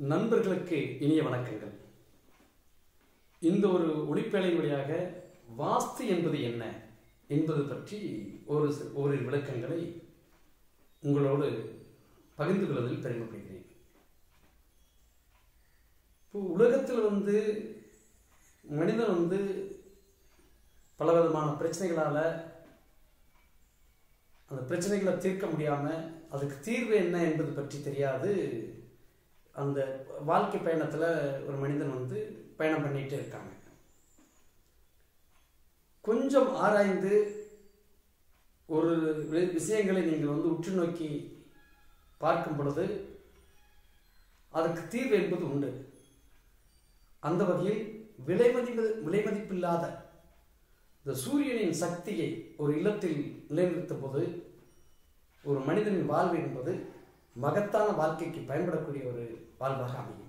நண்பர்களுக்கு இனிய வணக்கங்கள் இந்த ஒரு ஒளிப்பேழை வழியாக வாஸ்து என்பது என்ன என்பது பற்றி ஒரு சி- ஓரிரு விளக்கங்களை உங்களோடு பகிர்ந்து கொள்வதில் பெருமைப்படுகிறேன் இப்போ உலகத்தில் வந்து மனிதன் வந்து பலவிதமான பிரச்சனைகளால் அந்த பிரச்சனைகளை தீர்க்க முடியாமல் அதுக்கு தீர்வு என்ன என்பது பற்றி தெரியாது அந்த வாழ்க்கை பயணத்தில் ஒரு மனிதன் வந்து பயணம் பண்ணிகிட்டே இருக்காங்க கொஞ்சம் ஆராய்ந்து ஒரு வி- விஷயங்களை நீங்கள் வந்து உற்று நோக்கி பார்க்கும் பொழுது அதற்கு தீர்வு என்பது உண்டு அந்த வகையில் விலை மதிப்பு விலை மதிப்பில்லாத இந்த சூரியனின் சக்தியை ஒரு இல்லத்தில் நிலைநிறுத்தும் போது ஒரு மனிதனின் வாழ்வு என்பது மகத்தான வாழ்க்கைக்கு பயன்படக்கூடிய ஒரு வாழ்வாக அமையும்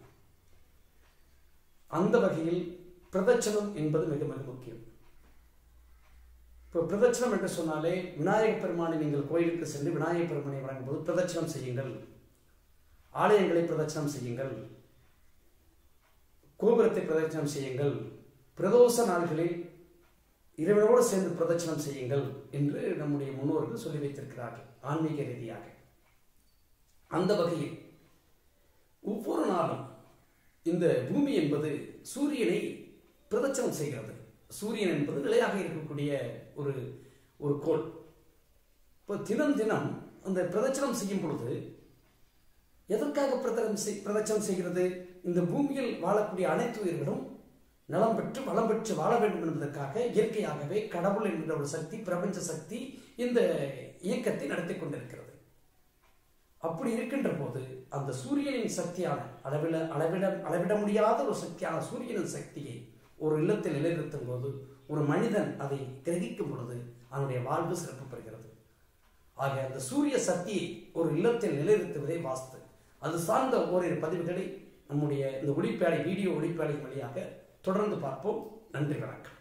அந்த வகையில் பிரதட்சணம் என்பது மிக மிக முக்கியம் இப்போ பிரதட்சணம் என்று சொன்னாலே விநாயகப் பெருமானை நீங்கள் கோயிலுக்கு சென்று விநாயகப் பெருமானை வழங்கும்போது பிரதட்சணம் செய்யுங்கள் ஆலயங்களை பிரதட்சணம் செய்யுங்கள் கோபுரத்தை பிரதட்சணம் செய்யுங்கள் பிரதோஷ நாள்களில் இறைவனோடு சேர்ந்து பிரதட்சணம் செய்யுங்கள் என்று நம்முடைய முன்னோர்கள் சொல்லி வைத்திருக்கிறார்கள் ஆன்மீக ரீதியாக அந்த வகையில் ஒவ்வொரு நாளும் இந்த பூமி என்பது சூரியனை பிரதட்சணம் செய்கிறது சூரியன் என்பது நிலையாக இருக்கக்கூடிய ஒரு ஒரு கோள் இப்போ தினம் தினம் அந்த பிரதட்சணம் செய்யும் பொழுது எதற்காக பிரதம் செய் பிரதட்சணம் செய்கிறது இந்த பூமியில் வாழக்கூடிய அனைத்து உயிர்களும் நலம் பெற்று வளம் பெற்று வாழ வேண்டும் என்பதற்காக இயற்கையாகவே கடவுள் என்கிற ஒரு சக்தி பிரபஞ்ச சக்தி இந்த இயக்கத்தை நடத்தி கொண்டிருக்கிறது அப்படி இருக்கின்ற போது அந்த சூரியனின் சக்தியான அளவிட அளவிட அளவிட முடியாத ஒரு சக்தியான சூரியனின் சக்தியை ஒரு இல்லத்தில் நிலைநிறுத்தும் போது ஒரு மனிதன் அதை கிரகிக்கும் பொழுது அவனுடைய வாழ்வு சிறப்பு பெறுகிறது ஆக அந்த சூரிய சக்தியை ஒரு இல்லத்தில் நிலைநிறுத்துவதே வாஸ்து அது சார்ந்த ஓரிரு பதிவுகளை நம்முடைய இந்த ஒளிப்பேடை வீடியோ ஒளிப்பேடை வழியாக தொடர்ந்து பார்ப்போம் நன்றி வணக்கம்